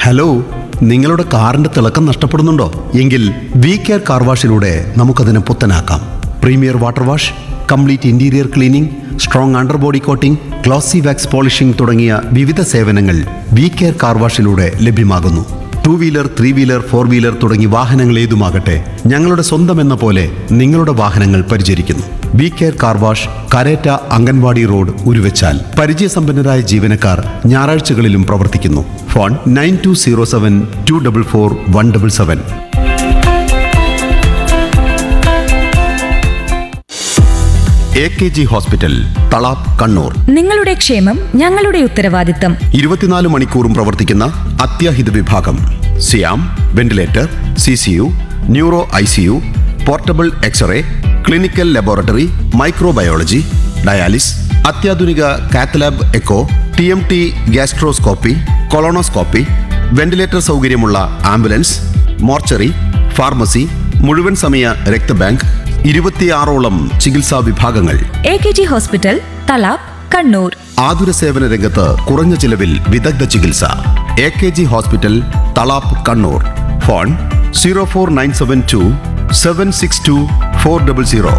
Hello നിങ്ങളുടെ കാറിന്റെ തിളക്കം നഷ്ടപ്പെടുന്നുണ്ടോ എങ്കിൽ വി കെയർ കാർ വാഷിലൂടെ നമുക്കതിനെ പുത്തനാക്കാം premier water wash complete interior cleaning strong underbody coating glossy wax polishing തുടങ്ങിയ വിവിധ സേവനങ്ങൾ വി കെയർ കാർ വാഷിലൂടെ ലഭ്യമാകുന്നു two wheeler three wheeler four wheeler തുടങ്ങി വാഹനങ്ങൾ ഏതുമാകട്ടെ ഞങ്ങളുടെ സ്വന്തം എന്ന പോലെ നിങ്ങളുടെ വാഹനങ്ങൾ പരിചരിക്കുന്നു V care car wash Kareta anganwadi road Uruvachal പരിചയസമ്പന്നരായ ജീവനക്കാർ ഞായറാഴ്ചകളിലും പ്രവർത്തിക്കുന്നു phone nine two zero seven two double four one double seven A K G hospital Thalap Kannur നിങ്ങളുടെ ക്ഷേമം ഞങ്ങളുടെ ഉത്തരവാദിത്തം ഇരുപത്തിനാല് മണിക്കൂറും പ്രവർത്തിക്കുന്ന അത്യാഹിത വിഭാഗം സിയാം ventilator C C U neuro I C U portable x ray clinical laboratory microbiology dialysis അത്യാധുനിക cath lab echo T M T gastroscopy colonoscopy ventilator സൗകര്യമുള്ള ആംബുലൻസ് മോർച്ചറി ഫാർമസി മുഴുവൻ സമയ രക്തബാങ്ക് ഇരുപത്തിയാറോളം ചികിത്സാ വിഭാഗങ്ങൾ A K G hospital Thalap Kannur ആതുര സേവന രംഗത്ത് കുറഞ്ഞ ചിലവിൽ വിദഗ്ധ ചികിത്സ A K G hospital Thalap Kannur phone zero four nine seven two seven six two four double zero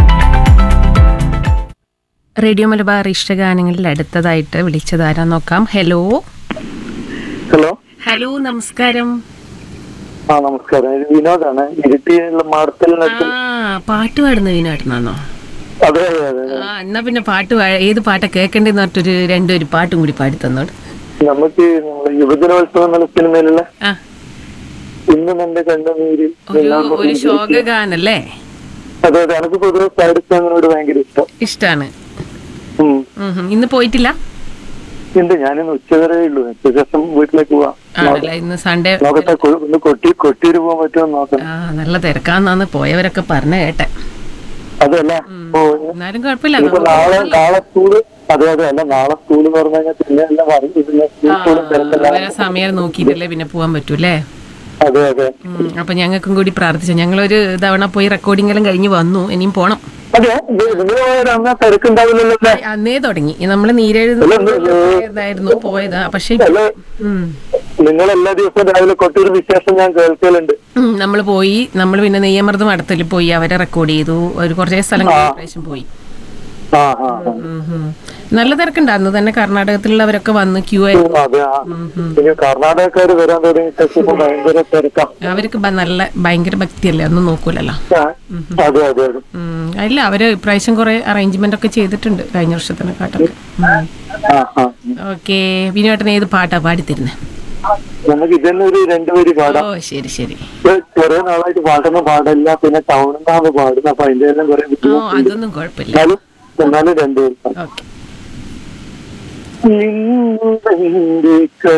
radio Malabar ഇഷ്ടഗാനങ്ങളിൽ അടുത്തതായിട്ട് വിളിച്ചതാരാ നോക്കാം ഹലോ ഹലോ ഹലോ നമസ്കാരം ആ നമസ്കാരം ഇത് വിനോദാണ് ഇരിട്ടിയുള്ള മാടത്തലിനടുത്ത് ആ പാട്ട് പാടുന്ന വീണാട്ടുന്നാന്നോ അതെ അതെ അതെ ആ എന്നാ പിന്നെ പാട്ട് പാ- ഏത് പാട്ടാ കേൾക്കേണ്ടതെന്ന് പറഞ്ഞിട്ടൊരു രണ്ടൊരു പാട്ടും കൂടി പാടി തന്നോട് നമുക്ക് നമ്മുടെ യുവജനോത്സവം എന്നുള്ള സിനിമയിലുള്ള ആ ഇന്നും എന്റെ കണ്ണുനീര് ഒരു ഒരു ശോകഗാനല്ലേ അതെ അതെ എനിക്ക് പൊതുവെ സൈഡ് സോങ്ങിനോട് ഭയങ്കര ഇഷ്ടം ഇഷ്ടാണ് ഉം. ഉം ഹും. ഇന്ന് പോയിട്ടില്ല ഉണ്ട് ഞാനിന്ന് ഉച്ചവരെ ഉള്ളൂ ഉച്ച ശേഷം വീട്ടിലേക്ക് പോവാം ആണല്ലേ ഇന്ന് സൺഡേ നോക്കട്ടെ കൊ- ഒന്ന് കൊട്ടി കൊട്ടിയൂര് പോകാൻ പറ്റുമോ നോക്കാം ആ നല്ല തിരക്കാന്നാന്ന് പോയവരൊക്കെ പറഞ്ഞ കേട്ടെ അതല്ല ഓ എന്നാലും കുഴപ്പമില്ല ഇനിയിപ്പോ നാളെ നാളെ സ്കൂള് അതെ അതെ അല്ല നാളെ സ്കൂള് പറഞ്ഞു കഴിഞ്ഞാൽ പിന്നെ എല്ലാം പറഞ്ഞു പിന്നെ സ്കൂൾ സ്കൂളും തിരക്കല്ല അവരെ സമയം നോക്കിയിട്ടല്ലേ പിന്നെ പോവാൻ പറ്റൂല്ലേ അതെ അതെ ഉം, അപ്പൊ ഞങ്ങൾക്കും കൂടി പ്രാർത്ഥിച്ചു ഞങ്ങളൊരു തവണ പോയി റെക്കോർഡിംഗ് എല്ലാം കഴിഞ്ഞ് വന്നു ഇനിയും പോണം അതെ നിങ്ങൾ പോയാൽ അന്ന് തിരക്കുണ്ടാവില്ലല്ലോ അല്ലേ? അന്നേ തുടങ്ങി നമ്മൾ നീരെഴുതായിരുന്നു പോയതാ പക്ഷെ അല്ല നിങ്ങൾ എല്ലാ ദിവസവും രാവിലെ കൊട്ടൊരു വിശേഷം ഞാൻ കേൾക്കലുണ്ട് നമ്മൾ പോയി നമ്മൾ പിന്നെ നെയ്യമൃതം അടുത്തിൽ പോയി അവരെ റെക്കോർഡ് ചെയ്തു ഒരു കുറച്ചേ സ്ഥലങ്ങളിൽ പ്രാവശ്യം പോയി ആ ആ ആ. ഉം, ഉം. നല്ല തിരക്കുണ്ടായിരുന്നു തന്നെ കർണാടകത്തിലുള്ളവരൊക്കെ വന്ന് ക്യൂ ആയി ഉം, അതെ ആ പിന്നെ കർണാടകക്കാര് വരാൻ തുടങ്ങി ഇപ്പൊ ഭയങ്കര തിരക്കാം അവർക്ക് ബ- നല്ല ഭയങ്കര ഭക്തിയല്ലേ ഒന്നും നോക്കൂലല്ലോ ആ, അതെ അതെ അതെ ഉം. ഇല്ല അവര് ഇപ്രാവശ്യം കുറെ അറേഞ്ച്മെന്റ് ഒക്കെ ചെയ്തിട്ടുണ്ട് കഴിഞ്ഞ വർഷത്തിനെക്കാട്ടൊക്കെ ആ ആ ഓക്കെ വിനുവേട്ടൻ ഏത് പാട്ടാ പാടിത്തരുന്നത് നമുക്ക് ഇതന്നെ ഒരു രണ്ടുപേര് ഓ പാടാം ശരി ശരി ഇത് കുറെ നാളായിട്ട് പാട്ടൊന്നും പാടില്ല പിന്നെ ടൗണിൽ നിന്നാണ് പാടുന്നത് അപ്പൊ അതിന്റെ എല്ലാം കുറെ ഓ ബുദ്ധിമുട്ടുണ്ട് അതൊന്നും കുഴപ്പമില്ല എന്നാലും എന്നാലും രണ്ടുപേരും പാടാം. ഓക്കെ നിന്റെ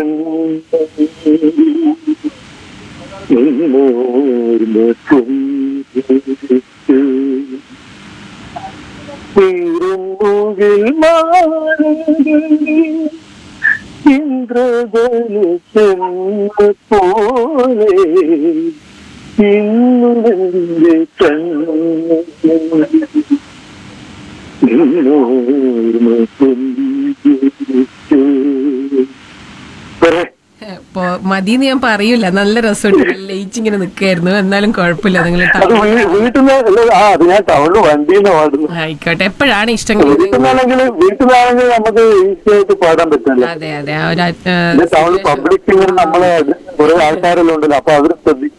കണ്ണൂരിൽ ഇന്ദ്രജല ചെന്ന പോലെ ഇന്നുടെ കണ്ണു പറ ഇപ്പൊ മതിന്ന് ഞാൻ പറയൂല നല്ല രസമുണ്ട് ലയിച്ചിങ്ങനെ നിക്കായിരുന്നു എന്നാലും കുഴപ്പമില്ല നിങ്ങൾ അത് വീ- വീട്ടിൽ നിന്ന് ആ അത് ഞാൻ ടൗണിൽ വണ്ടിന്ന് പാടുന്നു ആയിക്കോട്ടെ എപ്പോഴാണ് ഇഷ്ടങ്ങൾ വീട്ടിൽ നിന്നാണെങ്കിൽ വീട്ടിൽ നിന്നാണെങ്കിൽ നമുക്ക് ഈസി ആയിട്ട് പാടാൻ പറ്റില്ല അതെ അതെ ആ ഒരു ആ, പിന്നെ ടൗണിൽ പബ്ലിക് നമ്മളെ കുറെ ആൾക്കാരെല്ലാം ഉണ്ടല്ലോ അപ്പൊ അവര് ശ്രദ്ധിക്കും